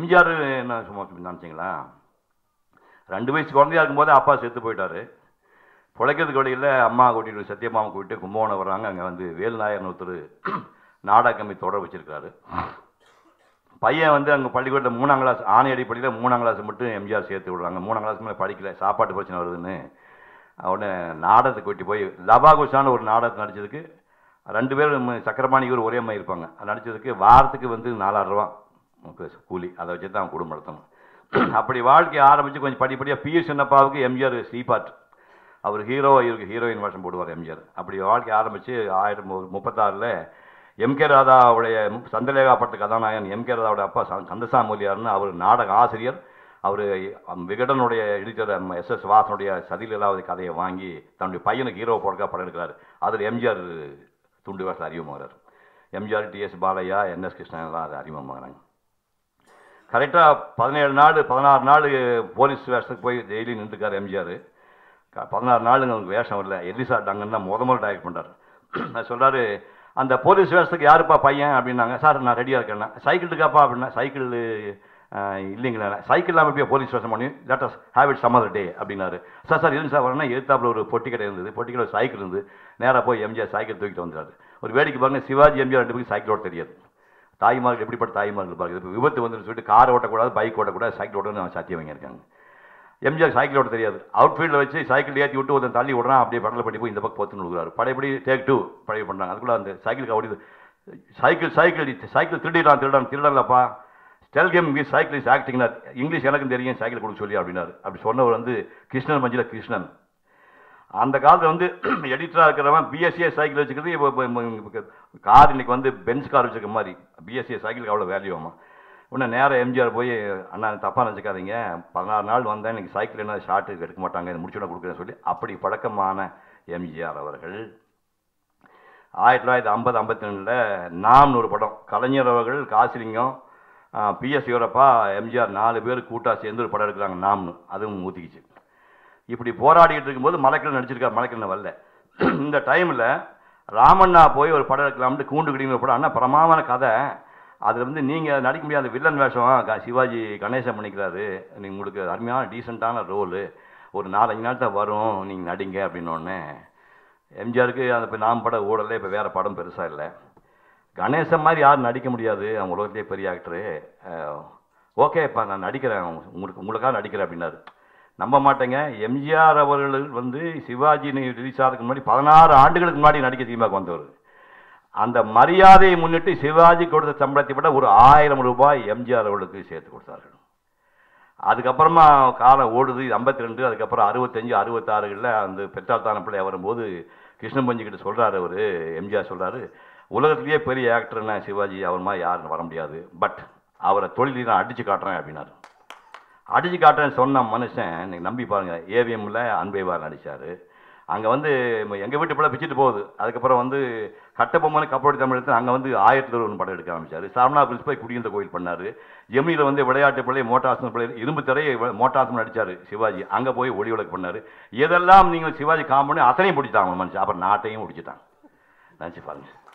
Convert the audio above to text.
எம்ஜிஆர் என்ன சும்மா நினச்சிங்களா ரெண்டு வயசு குழந்தையா இருக்கும்போது அப்பா செத்து போயிட்டாரு பிழைக்கிறதுக்கு வழியில் அம்மா கூட்டிட்டு சத்தியமாவை கூட்டிட்டு கும்பகோணம் வர்றாங்க அங்கே வந்து வேலுநாயகன் ஒருத்தர் நாடக கம்மி தொடர் வச்சிருக்காரு பையன் வந்து அங்கே பள்ளிக்கூடத்தில் மூணாம் கிளாஸ் ஆணை அடிப்படையில் மூணாம் கிளாஸ் மட்டும் எம்ஜிஆர் சேர்த்து விடுறாங்க மூணாம் கிளாஸ் மேலே படிக்கல சாப்பாட்டு பிரச்சனை வருதுன்னு உடனே நாடகத்துக்கு கூட்டி போய் லபாகுஷான்னு ஒரு நாடகத்தை நடிச்சதுக்கு ரெண்டு பேரும் சக்கரபாணி இவர் ஒரே மாதிரி இருப்பாங்க அது நடிச்சதுக்கு வாரத்துக்கு வந்து நாலாயிரம் ரூபா நமக்கு கூலி அதை வச்சு தான் குடும்பம் நடத்தணும் அப்படி வாழ்க்கை ஆரம்பித்து கொஞ்சம் படிப்படியாக பி சின்னப்பாவுக்கு எம்ஜிஆர் ஸ்ரீபாட் அவர் ஹீரோ இவருக்கு ஹீரோயின் வேஷம் போடுவார் எம்ஜிஆர் அப்படி வாழ்க்கை ஆரம்பித்து ஆயிரம் ஒரு முப்பத்தாறில் எம்கே ராதாவுடைய சந்திரலேகா பட்ட கதாநாயகன் எம்கே ராதாவுடைய அப்பா ச- கந்தசாமூலியார்னு அவர் நாடக ஆசிரியர் அவர் விகடனுடைய எடிட்டர் எஸ் எஸ் வாசனுடைய சதிலீலாவதி கதையை வாங்கி தன்னுடைய பையனுக்கு ஹீரோ போடுறக்கா படம் எடுக்கிறார் அதில் எம்ஜிஆர் துண்டு வேஷம் அறிமுகமாகிறார் MGR TS Balaiah NS Krishnan எல்லாம் அது அறிமுகமாகறாங்க கரெக்டாக பதினேழு நாள் பதினாறு நாள் போலீஸ் வேஷத்துக்கு போய் டெய்லி நின்றுக்கார் எம்ஜிஆர் பதினாறு நாளுங்க அவங்களுக்கு வேஷம் இல்லை எலிசா டங்கன் தான் முத முதல்ல டைரக்ட் பண்ணுறாரு நான் சொல்கிறாரு அந்த போலீஸ் வேஷத்துக்கு யாருப்பா பையன் அப்படின்னாங்க சார் நான் ரெடியாக இருக்கேன்னா சைக்கிள் இருக்காப்பா அப்படின்னா சைக்கிள் இல்லைங்களா சைக்கிள் இல்லாமல் எப்படியா போலீஸ் வேஷம் பண்ணி let's have it summer day அப்படின்னாரு சார் சார் இருங்க சார் வரேன்னா எதிர்த்தாப்புல ஒரு பொட்டி கடை இருந்தது பொட்டி கடை சைக்கிள் இருந்து நேராக போய் எம்ஜிஆர் சைக்கிள் தூக்கிட்டு வந்துட்டாரு ஒரு வேடிக்கை பாருங்க சிவாஜி எம்ஜிஆர் ரெண்டு பேருக்கு சைக்கிள் ஓட்ட தெரியாது தாய்மார்கள் எப்படிப்பட்ட தாய்மார்கள் பாருங்க இப்போ விபத்து வந்து சொல்லிட்டு கார் ஓட்டக்கூடாது பைக் ஓட்டக்கூடாது சைக்கிள் ஓட்டணும்னு சத்தியம் வாங்கி இருக்காங்க எம்ஜிஆர் சைக்கிள் ஓட்ட தெரியாது அவுட்ஃபீல்டில் வச்சு சைக்கிள் ஏற்றி விட்டு ஒருத்தன் தள்ளி விடுறான் அப்படியே படத்தில் பண்ணி போய் இந்த பக்கம் போத்துன்னு விடுறாரு பழையபடி டேக் டூ பழைய பண்ணுறாங்க அதுக்குள்ள அந்த சைக்கிளுக்கு ஓடிது சைக்கிள் சைக்கிள் சைக்கிள் திருடிடான் திருடான் திருடலப்பா tell came me cycle is ஆக்டிங்னா இங்கிலீஷ் எனக்கும் தெரியும் சைக்கிள் கொடுக்க சொல்லி அப்படின்னாரு அப்படி சொன்னவர் வந்து கிருஷ்ணன் மஞ்சில கிருஷ்ணன் அந்த காலத்தில் வந்து எடிட்டராக இருக்கிறவன் பிஎஸ்சிஏ சைக்கிள் வச்சுக்கிறது இப்போ இப்போ கார் இன்னைக்கு வந்து பென்ஸ் கார் வச்சுருக்க மாதிரி பிஎஸ்சிஏ சைக்கிளுக்கு அவ்வளோ வேல்யூ ஆமா உடனே நேராக எம்ஜிஆர் போய் அண்ணா தப்பாக நினச்சிக்காதீங்க பதினாறு நாள் வந்தேன் இன்னைக்கு சைக்கிள் என்ன ஷார்ட்டு எடுக்க மாட்டாங்க இதை முடிச்சுட கொடுக்குறேன்னு சொல்லி அப்படி பழக்கமான எம்ஜிஆர் அவர்கள் ஆயிரத்தி தொள்ளாயிரத்தி ஐம்பது ஐம்பத்தி ரெண்டில் நாம்னு ஒரு படம் கலைஞர் அவர்கள் காசிலிங்கம் பிஎஸ் யூரப்பா எம்ஜிஆர் நாலு பேர் கூட்டா சேர்ந்து ஒரு படம் எடுக்கிறாங்க நாம்னு அதுவும் ஊற்றிக்கிச்சு இப்படி போராடிக்கிட்டு இருக்கும்போது மலைக்கல் நடிச்சிருக்கார் மலைக்கல் வரல இந்த டைமில் ராமண்ணா போய் ஒரு படம் எடுக்கலாம்னு கூண்டு கிடிங்கிற படம் அண்ணா பிரமாமான கதை அதில் வந்து நீங்கள் நடிக்க முடியாத வில்லன் வேஷம் க- சிவாஜி கணேசன் பண்ணிக்கிறாரு நீங்க உங்களுக்கு அருமையான டீசெண்டான ரோலு ஒரு நாலஞ்சு நாள் தான் வரும் நீங்கள் நடிங்க அப்படின்னோடனே எம்ஜிஆருக்கு அந்த இப்போ நாம் படம் ஓடல இப்போ வேறு படம் பெருசாக இல்லை கணேசன் மாதிரி யாரும் நடிக்க முடியாது அவங்க உலகத்திலே பெரிய ஆக்டரு ஓகே இப்போ நான் நடிக்கிறேன் உங்களுக்கு உங்களுக்காக நடிக்கிறேன் அப்படின்னாரு நம்ப மாட்டேங்க எம்ஜிஆர் அவர்கள் வந்து சிவாஜி ரிலீஸ் ஆகிறதுக்கு முன்னாடி பதினாறு ஆண்டுகளுக்கு முன்னாடி நடிக்க சினிமாவுக்கு வந்தவர் அந்த மரியாதையை முன்னிட்டு சிவாஜி கொடுத்த சம்பளத்தை விட ஒரு ஆயிரம் ரூபாய் எம்ஜிஆர் அவர்களுக்கு சேர்த்து கொடுத்தார்கள் அதுக்கப்புறமா காலம் ஓடுது ஐம்பத்தி ரெண்டு அதுக்கப்புறம் அறுபத்தஞ்சு அறுபத்தாறுகளில் அந்த பெற்றாத்தான பிள்ளை வரும்போது கிருஷ்ணபஞ்சி கிட்ட சொல்கிறாரு அவர் எம்ஜிஆர் சொல்கிறாரு உலகத்திலேயே பெரிய ஆக்டர்னா சிவாஜி அவர் மாதிரி யாரும் வர முடியாது பட் அவரை தொழிலை நான் அடித்து காட்டுறேன் அப்படின்னாரு அடிச்சு காட்டுறேன்னு சொன்ன மனுஷன் இன்னைக்கு நம்பி பாருங்க ஏவிஎம்ல அன்பைவார் நடிச்சாரு அங்கே வந்து எங்கள் வீட்டு பிள்ளை பிச்சுட்டு போகுது அதுக்கப்புறம் வந்து கட்டபொம்மனு கப்போடி தமிழ் எடுத்து அங்கே வந்து ஆயிரத்தி ஒன்று படம் எடுக்க ஆரம்பிச்சாரு சாரனா பிரின்ஸ் போய் குடியிருந்த கோயில் பண்ணாரு ஜெமினியில் வந்து விளையாட்டு பிள்ளை மோட்டாசன் பிள்ளை இரும்பு திரையை மோட்டாசன் நடிச்சாரு சிவாஜி அங்கே போய் ஒளி விளக்கு பண்ணாரு இதெல்லாம் நீங்கள் சிவாஜி காம்பனி அத்தனையும் பிடிச்சிட்டாங்க மனுஷன் அப்புறம் நாட்டையும் பிடிச்சிட்டாங்க நினச்சி பாருங்க